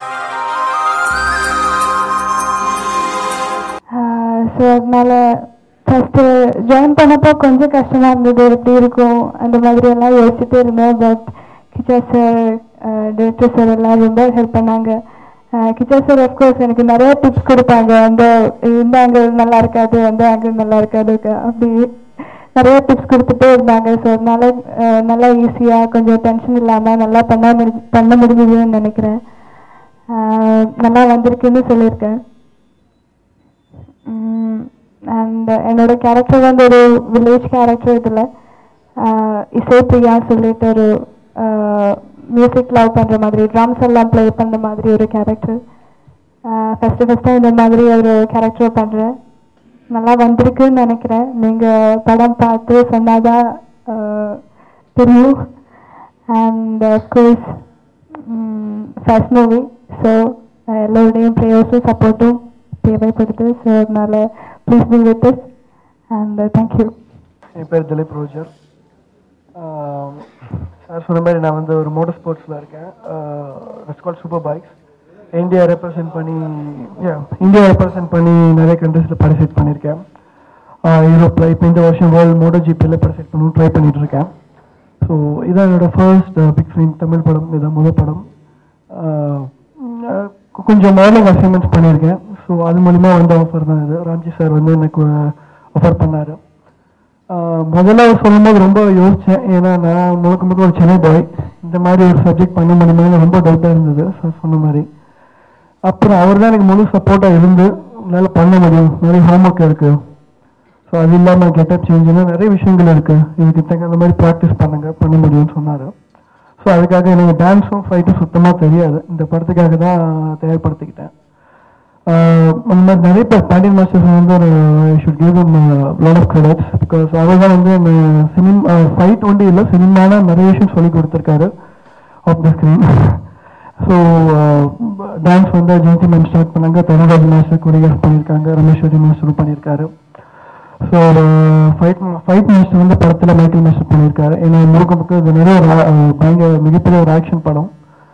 so அதனால first join பண்ணப்போ கொஞ்சம் கஷ்டமாக இருந்தது எப்படி இருக்கும் அந்த மாதிரி எல்லாம் யோசிச்சுட்டே இருந்தேன் but Kicha sir director sir எல்லாம் ரொம்ப ஹெல்ப் பண்ணாங்க அஹ் கிச்சா சார் அஃப்கோர்ஸ் எனக்கு நிறைய டிப்ஸ் கொடுப்பாங்க அந்த இந்த ஆங்கிள் நல்லா இருக்காது அந்த ஆங்கிள் நல்லா இருக்காது அப்படி நிறைய டிப்ஸ் கொடுத்துட்டே இருந்தாங்க ஸோ அதனால அஹ் நல்லா ஈஸியாக கொஞ்சம் டென்ஷன் இல்லாமல் நல்லா பண்ண முடிஞ்சு பண்ண முடிஞ்சதுன்னு நினைக்கிறேன் அஹ் நல்லா வந்திருக்குன்னு சொல்லியிருக்கேன் அண்ட் என்னோட கேரக்டர் வந்து ஒரு வில்லேஜ் கேரக்டர் இதில் இசை பிரியா சொல்லிட்டு ஒரு மியூசிக் லவ் பண்ணுற மாதிரி ட்ரம்ஸ் எல்லாம் ப்ளே பண்ணுற மாதிரி ஒரு கேரக்டர் ஃபஸ்ட்டு ஃபஸ்ட்டு இந்த மாதிரி ஒரு கேரக்டர் பண்ணுறேன் நல்லா வந்திருக்குன்னு நினைக்கிறேன் நீங்கள் படம் பார்த்து சொன்னாதான் ஆஹ், தெரியும் and of course first movie so எல்லோருடையும் ப்ரேயர்ஸும் சப்போர்ட்டும் தேவைப்படுது ஸோ அதனால please be with us and thank you என் பேர் திலீப் ரோஜர் சார் சொன்ன மாதிரி நான் வந்து ஒரு மோட்டர் ஸ்போர்ட்ஸில் இருக்கேன் it's called super bikes India represent பண்ணி yeah, இந்தியா ரெப்ரசென்ட் பண்ணி நிறைய கண்ட்ரீஸில் பார்ட்டிசிபேட் பண்ணியிருக்கேன் யூரோப்பில் இப்போ இந்த வருஷம் வேர்ல்டு மோட்டோ ஜிபியில் பார்ட்டிசிபேட் பண்ணணும் ட்ரை பண்ணிட்டு இருக்கேன் ஸோ இதான் என்னோட ஃபர்ஸ்ட் பிக் ஸ்க்ரீன் தமிழ் படம் இதான் முதல் படம் ஆஹ் அஹ் கொஞ்சம் மார்னிங் அசைன்மெண்ட்ஸ் பண்ணியிருக்கேன் ஸோ அது மூலிமா வந்த ஆஃபர் தான் இது ராம்ஜி சார் வந்து எனக்கு ஆஃபர் பண்ணார் முதல்ல அவர் சொல்லும்போது ரொம்ப யோசித்தேன் ஏன்னா நான் முழுக்க முழுக்க ஒரு சென்னை பாய் இந்த மாதிரி ஒரு சப்ஜெக்ட் பண்ண முடியுமான்னு ரொம்ப டவுட்டாக இருந்தது சார் சொன்ன மாதிரி அப்புறம் அவர் தான் எனக்கு முழு சப்போர்ட்டாக இருந்து உங்களால் பண்ண முடியும் நிறைய ஹோம்ஒர்க் இருக்குது ஸோ அது இல்லாமல் கெட்டப் சேஞ்சுன்னு நிறைய விஷயங்கள் இருக்குது இதுக்கு தகுந்த மாதிரி ப்ராக்டிஸ் பண்ணுங்க பண்ண முடியும்னு சொன்னார் ஸோ அதுக்காக எனக்கு டான்ஸும் ஃபைட்டும் சுத்தமாக தெரியாது இந்த படத்துக்காக தான் தயார்படுத்திக்கிட்டேன் ஆஹ் அந்த மாதிரி நிறைய பேர் பாண்டியன் மாஸ்டர்ஸ் வந்து ஒரு should give them lot of credits because அவர் தான் வந்து இந்த சினிமா ஃபைட் ஒன்றும் இல்லை சினிமானா நிறைய விஷயம் சொல்லி கொடுத்துருக்காரு off the screen so dance வந்து ஜெயந்தி மேம் ஸ்டார்ட் பண்ணாங்க தனராஜ் மாஸ்டர் கொரியோகிராஃப் பண்ணியிருக்காங்க ரமேஸ்வரி மாஸ்டரும் பண்ணியிருக்காரு ஸோ ஃபைட் ஃபைட் மாஸ்டர் வந்து படத்தில் மைக்கேல் மாஸ்டர் பண்ணியிருக்காரு ஏன்னா முழுக்க முழுக்க இது நிறைய ஒரு ஆ- அஹ் பயங்கர மிகப்பெரிய ஒரு ஆக்ஷன் படம்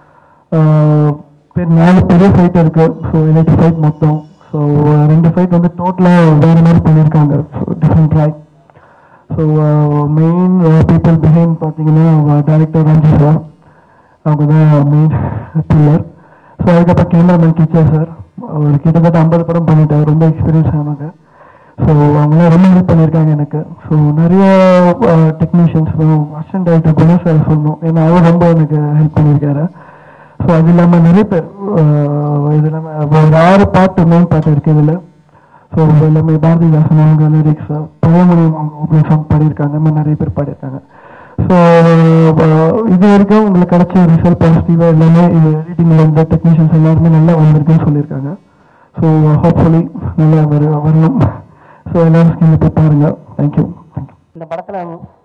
ஆஹ் பெரிய நாலு பெரிய ஃபைட் இருக்கு ஸோ எயிட் ஃபைட் மொத்தம் ஸோ ரெண்டு ஃபைட் வந்து டோட்டலாக வேறு மாதிரி பண்ணியிருக்காங்க different track so main people behind பார்த்தீங்கன்னா டேரக்டர் ரஞ்சி சார் அவங்க தான் மெயின் பில்லர் ஸோ அதுக்கப்புறம் கேமராமேன் கிச்சர் சார் அவர் கிட்டத்தட்ட ஐம்பது படம் பண்ணிட்டார் ரொம்ப எக்ஸ்பீரியன்ஸ் ஆனவங்க ஸோ அவங்களாம் ரொம்ப ஹெல்ப் பண்ணியிருக்காங்க எனக்கு ஸோ நிறைய technicians assistant director Gunesh sir சொல்லணும் ஏன்னா அவர் ரொம்ப எனக்கு ஹெல்ப் பண்ணியிருக்காரு ஸோ அது இல்லாமல் நிறைய பேர் அஹ் இது இல்லாமல் ஒரு ஆறு பாட்டு மெயின் பாட்டு இருக்கு இதில் ஸோ எல்லாமே பாரதிதாசன் அவங்க லிரிக்ஸ் பழமொழியும் அவங்க ஓப்பனிங் சாங் பாடியிருக்காங்க இந்த மாதிரி நிறைய பேர் பாடியிருக்காங்க ஸோ இது வரைக்கும் உங்களுக்கு கிடைச்ச ரிசல்ட் பாசிட்டிவாக எல்லாமே இது எடிட்டிங்கில் இருந்த டெக்னீஷியன்ஸ் எல்லாருமே நல்லா வந்திருக்குன்னு சொல்லியிருக்காங்க ஸோ ஹோப்ஃபுல்லி நல்லா வரு வரணும் ஸோ எல்லாரும் ஸ்கிரீனில் போய் பாருங்க தேங்க்யூ தேங்க்யூ இந்த படத்துல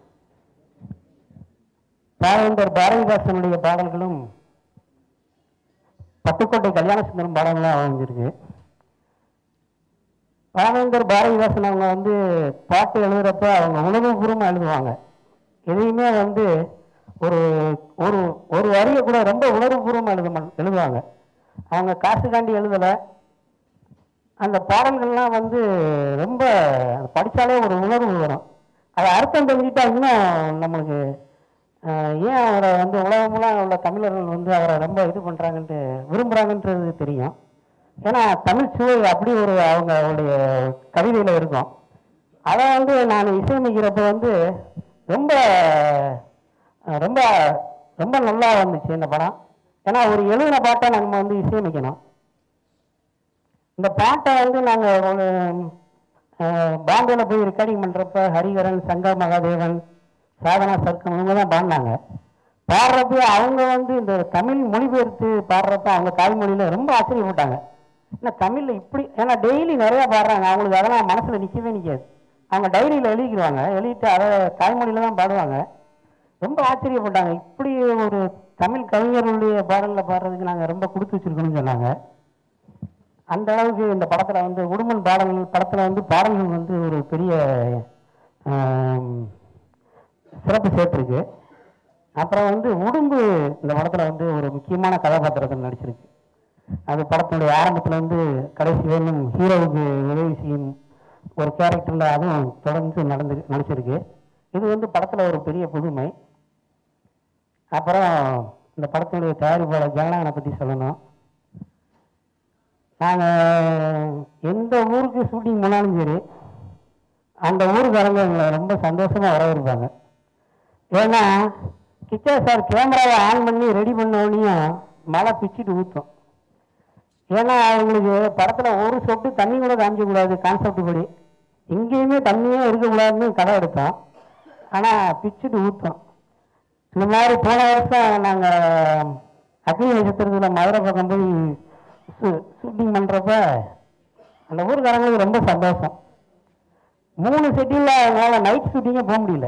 பாவேந்தர் பாரதிதாசனுடைய பாடல்களும் பட்டுக்கோட்டை கல்யாண சுந்தரம் பாடல்களும் அமைஞ்சிருக்கு பாவேந்தர் பாரதிதாசன் அவங்க வந்து பாட்டு எழுதுறப்ப அவங்க உணர்வுபூர்வமாக எழுதுவாங்க எதையுமே வந்து ஒரு ஒரு ஒரு வரியை கூட ரொம்ப உணர்வுபூர்வமாக எழுத மா- எழுதுவாங்க அவங்க காசுக்காண்டி எழுதலை அந்த பாடல்கள்லாம் வந்து ரொம்ப படித்தாலே ஒரு உணர்வு வரும் அது அர்த்தம் தெரிஞ்சுட்டா இன்னும் நம்மளுக்கு அஹ், ஏன் அவரை வந்து உலகமெல்லாம் உள்ள தமிழர்கள் வந்து அவரை ரொம்ப இது பண்ணுறாங்கன்ட்டு விரும்புகிறாங்கன்றது தெரியும் ஏன்னா தமிழ் சுவை அப்படி ஒரு அவங்க அவருடைய கவிதையில் இருக்கும் அதை வந்து நான் இசையமைக்கிறப்ப வந்து ரொம்ப அஹ், ரொம்ப ரொம்ப நல்லா வந்துச்சு இந்த படம் ஏன்னா ஒரு எழுதின பாட்டை நம்ம வந்து இசையமைக்கணும் இந்த பாட்டை வந்து நாங்கள் ஒரு பாம்பேல போய் ரெக்கார்டிங் பண்ணுறப்ப ஹரிகரன் சங்கர் மகாதேவன் சாதனா சர்க்கம் இவங்க தான் பாடினாங்க பாடுறப்ப அவங்க வந்து இந்த தமிழ் மொழிபெயர்த்து பாடுறப்ப அவங்க தாய்மொழியில ரொம்ப ஆச்சரியப்பட்டாங்க ஏன்னா தமிழில் இப்படி ஏன்னா டெய்லி நிறையா பாடுறாங்க அவங்களுக்கு அதெல்லாம் மனசில் நிற்கவே நிற்காது அவங்க டைரியில் எழுதிக்குவாங்க எழுதிட்டு அதை தாய்மொழியில தான் பாடுவாங்க ரொம்ப ஆச்சரியப்பட்டாங்க இப்படி ஒரு தமிழ் கவிஞர்களுடைய பாடலில் பாடுறதுக்கு நாங்கள் ரொம்ப கொடுத்து வச்சிருக்கோம்னு சொன்னாங்க அந்த அளவுக்கு இந்த படத்துல வந்து உடுமன் பாடல்கள் படத்துல வந்து பாடல்கள் வந்து ஒரு பெரிய ஆம், சிறப்பு சேர்த்திருக்கு அப்புறம் வந்து உடும்பு இந்த படத்துல வந்து ஒரு முக்கியமான கதாபாத்திரத்தில் நடிச்சிருக்கு அது படத்தினுடைய ஆரம்பத்துல இருந்து கடைசி வரையும் ஹீரோவுக்கு உதவி செய்யும் ஒரு கேரக்டர்ல அதுவும் தொடர்ந்து நடந்து நடிச்சிருக்கு இது வந்து படத்துல ஒரு பெரிய புதுமை அப்புறம் இந்த படத்தினுடைய தயாரிப்பாளர் ஜெகநாதனை பத்தி சொல்லணும் நாங்க எந்த ஊருக்கு ஷூட்டிங் போனாலும் சரி அந்த ஊருக்காரங்க எங்களை ரொம்ப சந்தோஷமா வரவேற்பாங்க ஏன்னா கிச்சா சார் கேமராவை ஆன் பண்ணி ரெடி பண்ண உடனேயும் மழை பிச்சுட்டு ஊற்றும் ஏன்னா அவங்களுக்கு படத்துல ஒரு சொட்டு தண்ணி கூட காமிக்க கூடாது கான்செப்ட் படி எங்கேயுமே தண்ணியே இருக்கக்கூடாதுன்னு கதை எடுத்தோம் ஆனா பிச்சுட்டு ஊற்றும் இந்த மாதிரி போன வருஷம் நாங்க அக்னி நட்சத்திரத்துல மதுரை பக்கம் போய் ஷூட்டிங் பண்றப்ப அந்த ஊருக்காரங்களுக்கு ரொம்ப சந்தோஷம் மூணு செட்டில் அவங்களால நைட் ஷூட்டிங்கே போக முடியல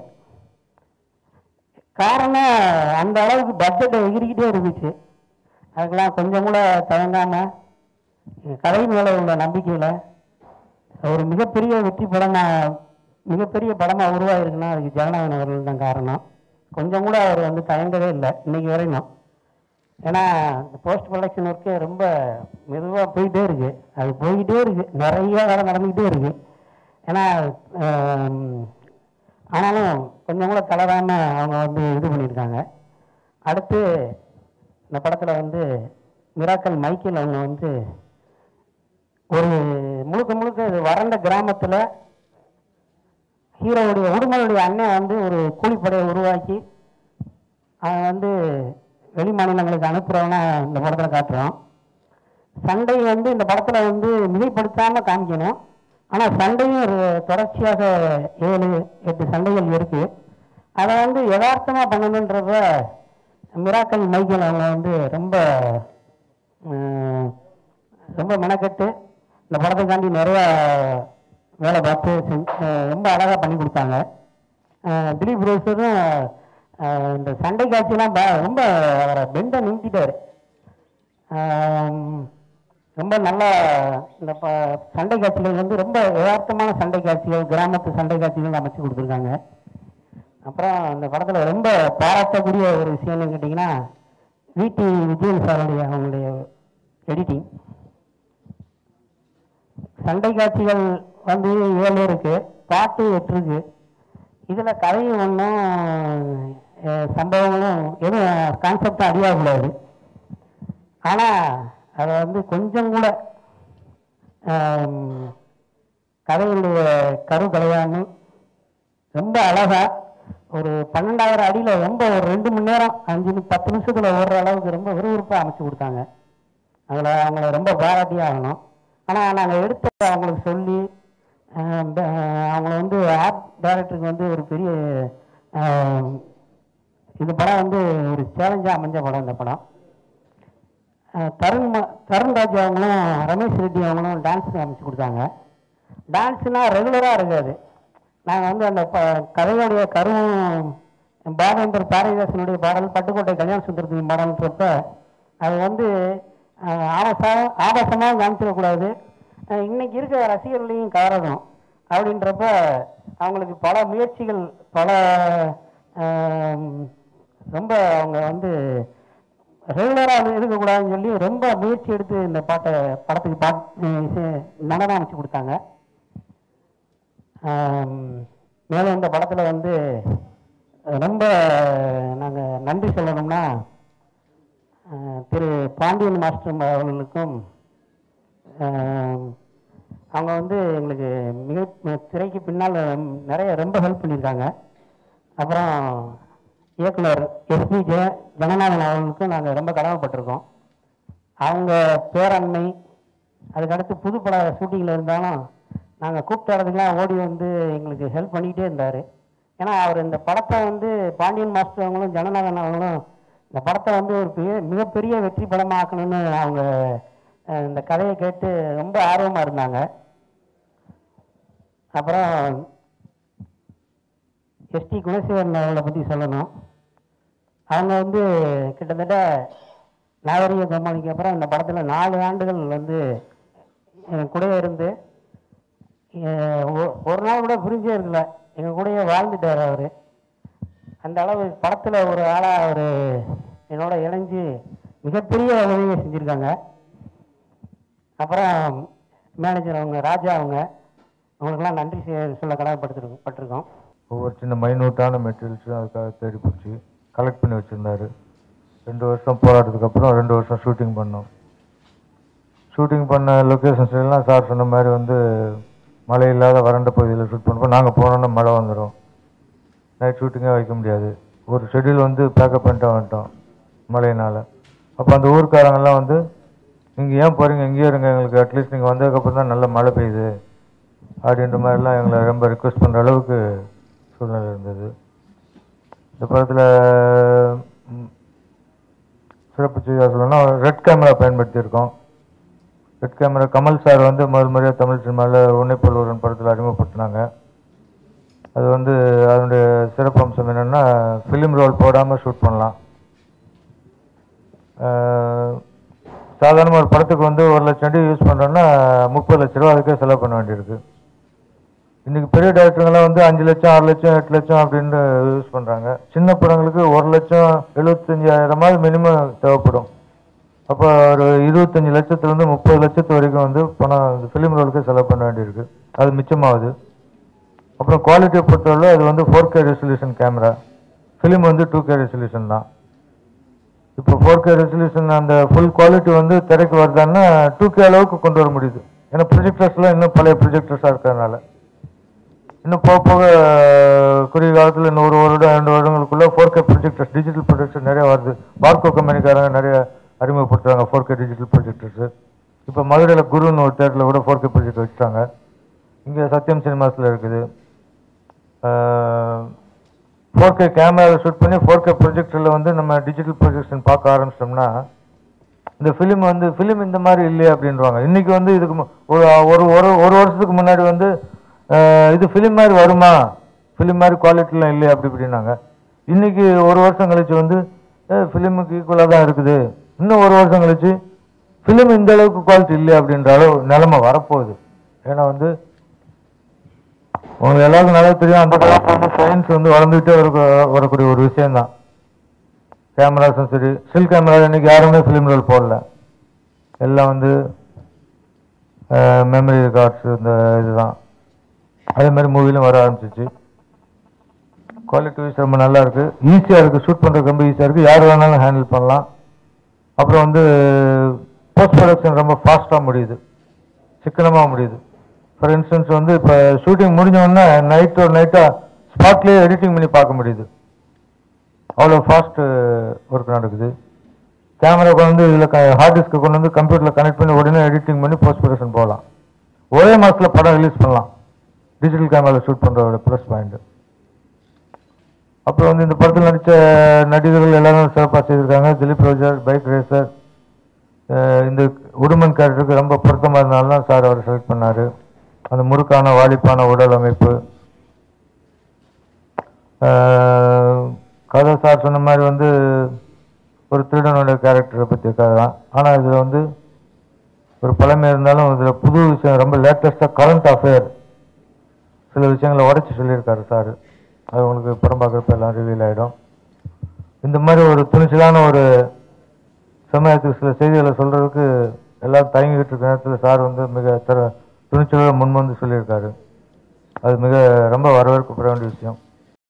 காரணம் அந்த அளவுக்கு பட்ஜெட் எகிரிக்கிட்டே இருந்துச்சு அதுக்கெல்லாம் கொஞ்சம் கூட தயங்காம கதை மேல உள்ள நம்பிக்கையில ஒரு மிகப்பெரிய வெற்றி படம் மிகப்பெரிய படமா உருவாயிருக்குன்னா அதுக்கு ஜெகநாதன் அவர்கள் தான் காரணம் கொஞ்சம் கூட அவர் வந்து தயங்கவே இல்லை இன்னைக்கு வரையும் ஏன்னா போஸ்ட் ப்ரொடக்ஷன் ஒர்க்கே ரொம்ப மெதுவாக போயிட்டே இருக்கு அது போய்கிட்டே இருக்கு நிறைய வேலை நடந்துக்கிட்டே இருக்கு ஏன்னா ஆம், ஆனாலும் கொஞ்சம் கூட தளராம அவங்க வந்து இது பண்ணியிருக்காங்க அடுத்து இந்த படத்தில் வந்து மிராக்கல் மைக்கேல் அவங்க வந்து ஒரு முழுக்க முழுக்க இது வறண்ட கிராமத்தில் ஹீரோவுடைய உடுமலுடைய அண்ணன் வந்து ஒரு கூலிப்படையை உருவாக்கி அவன் வந்து வெளி மாநிலங்களுக்கு அனுப்புறவனா இந்த படத்தில் காட்டுறோம் சண்டை வந்து இந்த படத்தில் வந்து மிகைப்படுத்தாம காமிக்கணும் ஆனால் சண்டையும் ஒரு தொடர்ச்சியாக ஏழு எட்டு சண்டைகள் இருக்கு அதை வந்து யதார்த்தமா பண்ணணுன்றப்ப மிராக்கல் மைக்கேல் அவங்க வந்து ரொம்ப உம், ரொம்ப மெனக்கெட்டு இந்த படத்துக்காண்டி நிறைய வேலை பார்த்து செஞ்சு அஹ் ரொம்ப அழகாக பண்ணி கொடுத்தாங்க அஹ் திலீப் ரோஸரும் அஹ் இந்த சண்டை காட்சியெல்லாம் பா- ரொம்ப அவரை பெண்டை நிறுத்திட்டாரு ஆம், ரொம்ப நல்ல இந்த ப- சண்டை காட்சிகள் வந்து ரொம்ப யதார்த்தமான சண்டை காட்சிகள் கிராமத்து சண்டை காட்சிகள் அமைச்சு கொடுத்துருக்காங்க அப்புறம் இந்த படத்துல ரொம்ப பாராட்டக்கூடிய ஒரு விஷயம்னு கேட்டிங்கன்னா விடி விஜயன் சாருடைய அவங்களுடைய எடிட்டிங் சண்டை காட்சிகள் வந்து ஏழு இருக்கு பாட்டு எட்டு இருக்கு இதுல கதையும் ஒன்றும் சம்பவங்களும் எதுவும் கான்செப்டும் அடியாகக்கூடாது ஆனா அதை வந்து கொஞ்சம் கூட ஆம், கதையுடைய கரு கலையாம ரொம்ப அழகா ஒரு பன்னெண்டாயிரம் அடியில ரொம்ப ஒரு ரெண்டு மணி நேரம் அஞ்சு நி- பத்து நிமிஷத்துல ஓடுற அளவுக்கு ரொம்ப விறுவிறுப்பா அமைச்சு கொடுத்தாங்க அதில் அவங்கள ரொம்ப பாராட்டி ஆகணும் ஆனால் நாங்கள் எடுத்து அவங்களுக்கு சொல்லி ஆஹ் ப- அவங்கள வந்து ஆர்ட் டைரக்டருக்கு வந்து ஒரு பெரிய ஆஹ், இந்த படம் வந்து ஒரு சேலஞ்சாக அமைஞ்ச படம் இந்த படம் ஆஹ் தருண் ம- தருண் ராஜ் அவங்களும் ரமேஷ் ரெட்டி அவங்களும் டான்ஸ் அமைச்சு கொடுத்தாங்க டான்ஸ்னா ரெகுலராக இருக்காது நாங்கள் வந்து அந்த ப கதையுடைய கருவும் பாவேந்தர் பாரதிதாசனுடைய பாடல் பட்டுக்கோட்டை கல்யாண சுந்தரத்தின் பாடல்ன்றப்ப அது வந்து ஆஹ், ஆபாச ஆபாசமாக காமிச்சிடக்கூடாது ஆஹ், இன்னைக்கு இருக்கிற ரசிகர்களையும் கவரணும் அப்படின்றப்ப அவங்களுக்கு பல முயற்சிகள் பல ஆம், ரொம்ப அவங்க வந்து ரெகுலராக இருக்கக்கூடாதுன்னு சொல்லி ரொம்ப முயற்சி எடுத்து இந்த பாட்டை படத்துக்கு பாட் இசை- நடனம் அமைச்சு கொடுத்தாங்க ஆம், மேலும் இந்த படத்தில் வந்து ரொம்ப நாங்கள் நன்றி சொல்லணும்னா ஆஹ், திரு பாண்டியன் மாஸ்டர் அவர்களுக்கும் ஆம், அவங்க வந்து எங்களுக்கு மிக திரைக்கு பின்னால் நிறைய ரொம்ப ஹெல்ப் பண்ணியிருக்காங்க அப்புறம் இயக்குனர் எஸ்பி ஜெய ஜனநாதன் அவர்களுக்கும் நாங்கள் ரொம்ப கடமைப்பட்டிருக்கோம் அவங்க பேரன்மை அதுக்கடுத்து புதுப்பட ஷூட்டிங்கில் இருந்தாலும் நாங்கள் கூப்பிட்ட இடத்துக்குலாம் ஓடி வந்து எங்களுக்கு ஹெல்ப் பண்ணிக்கிட்டே இருந்தார் ஏன்னா அவர் இந்த படத்தை வந்து பாண்டியன் மாஸ்டர் அவங்களும் ஜனநாதன் அவங்களும் இந்த படத்தை வந்து ஒரு பெரிய மிகப்பெரிய வெற்றி படமாக ஆக்கணும்னு அவங்க அஹ், இந்த கதையை கேட்டு ரொம்ப ஆர்வமாக இருந்தாங்க அப்புறம் எஸ்டி குணசேகரன் அவர்களை பற்றி சொல்லணும் அவங்க வந்து கிட்டத்தட்ட நாகரிக கம்பெனிக்கு அப்புறம் இந்த படத்தில் நாலு ஆண்டுகள் வந்து என் கூடயே இருந்து அஹ் ஒ- ஒரு நாள் கூட புரிஞ்சே இருக்கல எங்கள் கூடயே வாழ்ந்துட்டார் அவர் அந்த அளவு படத்தில் ஒரு ஆளாக அவர் என்னோட இணைஞ்சு மிகப்பெரிய உதவியை செஞ்சுருக்காங்க அப்புறம் மேனேஜர் அவங்க ராஜா அவங்க அவங்களுக்கெல்லாம் நன்றி செ- சொல்ல கடமைப்பட்டிருக்கோம் பட்டிருக்கோம் ஒவ்வொரு சின்ன மைனூட்டான மெட்டீரியல்ஸும் அதுக்காக தேடி பிடிச்சி கலெக்ட் பண்ணி வச்சுருந்தாரு ரெண்டு வருஷம் போராட்டத்துக்கு அப்புறம் ரெண்டு வருஷம் ஷூட்டிங் பண்ணோம் ஷூட்டிங் பண்ண லொக்கேஷன்ஸ் எல்லாம் சார் சொன்ன மாதிரி வந்து மழை இல்லாத வறண்ட பகுதியில் ஷூட் பண்ணுறோம் நாங்கள் போனோன்னா மழை வந்துடும் நைட் ஷூட்டிங்கே வைக்க முடியாது ஒரு ஷெட்யூல் வந்து பேக்கப் பண்ணிட்டு வந்துட்டோம் மழையினால் அப்போ அந்த ஊர்க்காரங்கெல்லாம் வந்து நீங்கள் ஏன் போகிறீங்க இங்கேயே இருங்க எங்களுக்கு அட்லீஸ்ட் நீங்கள் வந்ததுக்கப்புறம் தான் நல்ல மழை பெய்யுது அப்படின்ற மாதிரிலாம் எங்களை ரொம்ப ரிக்வெஸ்ட் பண்ணுற அளவுக்கு சூழ்நிலை இருந்தது இந்த படத்தில் சிறப்பு செய்தியாக சொல்லணும்னா ரெட் கேமரா பயன்படுத்தியிருக்கோம் ரெட் கேமரா கமல் சார் வந்து முதல் முறையாக தமிழ் சினிமாவில் உன்னை போல் ஒருவன் படத்தில் அறிமுகப்படுத்தினாங்க அது வந்து அதனுடைய சிறப்பு அம்சம் என்னென்னா ஃபிலிம் ரோல் போடாமல் ஷூட் பண்ணலாம் சாதாரண ஒரு படத்துக்கு வந்து ஒரு லட்சம் அடி யூஸ் பண்ணுறோன்னா முப்பது லட்ச ரூபா அதுக்கே செலவு பண்ண வேண்டியிருக்கு இன்னைக்கு பெரிய டேரக்டருங்கெல்லாம் வந்து அஞ்சு லட்சம் ஆறு லட்சம் எட்டு லட்சம் அப்படின்னு யூஸ் பண்ணுறாங்க சின்ன படங்களுக்கு ஒரு லட்சம் எழுபத்தஞ்சாயிரமாவது மினிமம் தேவைப்படும் அப்போ ஒரு இருபத்தஞ்சு லட்சத்துலேருந்து முப்பது லட்சத்து வரைக்கும் வந்து பணம் இந்த ஃபிலிம் ரோலுக்கு செலவு பண்ண வேண்டியிருக்கு அது மிச்சமாகுது அப்புறம் குவாலிட்டியை பொறுத்தவரை அது வந்து four K resolution camera film வந்து டூ கே ரெசல்யூஷன் தான் இப்போ ஃபோர் கே ரெசல்யூஷன் அந்த ஃபுல் குவாலிட்டி வந்து திரைக்கு வருதான்னா டூ கே அளவுக்கு கொண்டு வர முடியுது ஏன்னா ப்ரொஜெக்டர்ஸ்லாம் இன்னும் பழைய ப்ரொஜெக்டர்ஸாக இருக்கிறதுனால இன்னும் போக போக குறுகிய காலத்தில் இன்னும் ஒரு வருடம் ரெண்டு வருடங்களுக்குள்ள four K projectors digital projector நிறைய வருது பார்க்கோ கம்பெனிக்காரங்க நிறைய அறிமுகப்படுத்துறாங்க ஃபோர் கே டிஜிட்டல் ப்ரொஜெக்டர்ஸ் இப்போ மதுரையில் குருன்னு ஒரு தேட்டரில் கூட ஃபோர் கே ப்ரொஜெக்ட் வச்சுட்டாங்க இங்கே சத்யம் சினிமாஸில் இருக்குது ஃபோர் கே கேமராவில் ஷூட் பண்ணி ஃபோர் கே ப்ரொஜெக்டரில் வந்து நம்ம டிஜிட்டல் ப்ரொஜெக்ஷன் பார்க்க ஆரம்பிச்சிட்டோம்னா இந்த ஃபிலிம் வந்து ஃபிலிம் இந்த மாதிரி இல்லையே அப்படின்றாங்க இன்னைக்கு வந்து இதுக்கு மு- ஒரு ஒரு ஒரு ஒரு வருஷத்துக்கு முன்னாடி வந்து அஹ், இது ஃபிலிம் மாதிரி வருமா ஃபிலிம் மாதிரி குவாலிட்டிலாம் இல்லையே அப்படி இப்படின்னாங்க இன்னைக்கு ஒரு வருஷம் கழிச்சு வந்து ஃபிலிமுக்கு ஈக்குவலாக தான் இருக்குது இன்னும் ஒரு வருஷம் கழிச்சு ஃபிலிம் இந்த அளவுக்கு குவாலிட்டி இல்லையே அப்படின்ற அளவு நிலைமை வரப்போகுது ஏன்னா வந்து உங்களுக்கு எல்லாருக்கும் நல்லா தெரியும் அந்த காலத்துல வந்து சயின்ஸ் வந்து வளர்ந்துகிட்டே வர வரக்கூடிய ஒரு விஷயம்தான் கேமராஸும் சரி ஸ்டில் கேமரா இன்னைக்கு யாருமே ஃபிலிம் ரோல் போடல எல்லாம் வந்து மெமரி கார்ட்ஸ் இந்த இதுதான் அதே மாதிரி மூவிலும் வர ஆரம்பிச்சிச்சு குவாலிட்டி வைஸ் ரொம்ப நல்லா இருக்கு ஈஸியாக இருக்கு ஷூட் பண்ணுறதுக்கு ரொம்ப ஈஸியாக இருக்கு யார் வேணாலும் ஹேண்டில் பண்ணலாம் அப்புறம் வந்து போஸ்ட் ப்ரொடக்ஷன் ரொம்ப ஃபாஸ்ட்டாக முடியுது சிக்கனமாக முடியுது ஃபார் இன்ஸ்டன்ஸ் வந்து இப்போ ஷூட்டிங் முடிஞ்ச உடனே நைட் ஒரு நைட்டாக ஸ்பாட்லேயே எடிட்டிங் பண்ணி பார்க்க முடியுது அவ்வளோ ஃபாஸ்ட் ஒர்க் நடக்குது கேமரா கொண்டு வந்து இதில் ஹார்ட் டிஸ்க்கு கொண்டு வந்து கம்ப்யூட்டரில் கனெக்ட் பண்ணி உடனே எடிட்டிங் பண்ணி போஸ்ட் ப்ரொடக்ஷன் போகலாம் ஒரே மாதத்தில் படம் ரிலீஸ் பண்ணலாம் டிஜிட்டல் கேமராவில் ஷூட் பண்ணுறதோட ப்ளஸ் பாயிண்ட் அப்புறம் வந்து இந்த படத்தில் நடித்த நடிகர்கள் எல்லாரும் சிறப்பாக செய்திருக்காங்க திலீப் ரோஜர் பைக் ரேசர் இந்த உடுமன் கேரக்டருக்கு ரொம்ப பொருத்தமாக இருந்தாலும் தான் சார் அவர் செலக்ட் பண்ணார் அந்த முறுக்கான வாலிப்பான உடல் அமைப்பு அஹ், கதை சார் சொன்ன மாதிரி வந்து ஒரு திருடனோட கேரக்டரை பற்றி கதை தான் ஆனால் இதில் வந்து ஒரு பழமை இருந்தாலும் இதில் புது விஷயம் ரொம்ப லேட்டஸ்ட்டாக கரண்ட் அஃபேர் சில விஷயங்களை உடச்சி சொல்லியிருக்காரு சார் அது உங்களுக்கு படம் பார்க்குறப்ப எல்லாம் ரிவீல் ஆகிடும் இந்த மாதிரி ஒரு துணிச்சலான ஒரு சமயத்துக்கு சில செய்திகளை சொல்கிறதுக்கு எல்லாரும் தயங்கிக்கிட்டு இருக்க நேரத்தில் சார் வந்து மிக திற துணிச்சலோட முன் வந்து சொல்லியிருக்காரு அது மிக ரொம்ப வரவேற்கப்பட வேண்டிய விஷயம்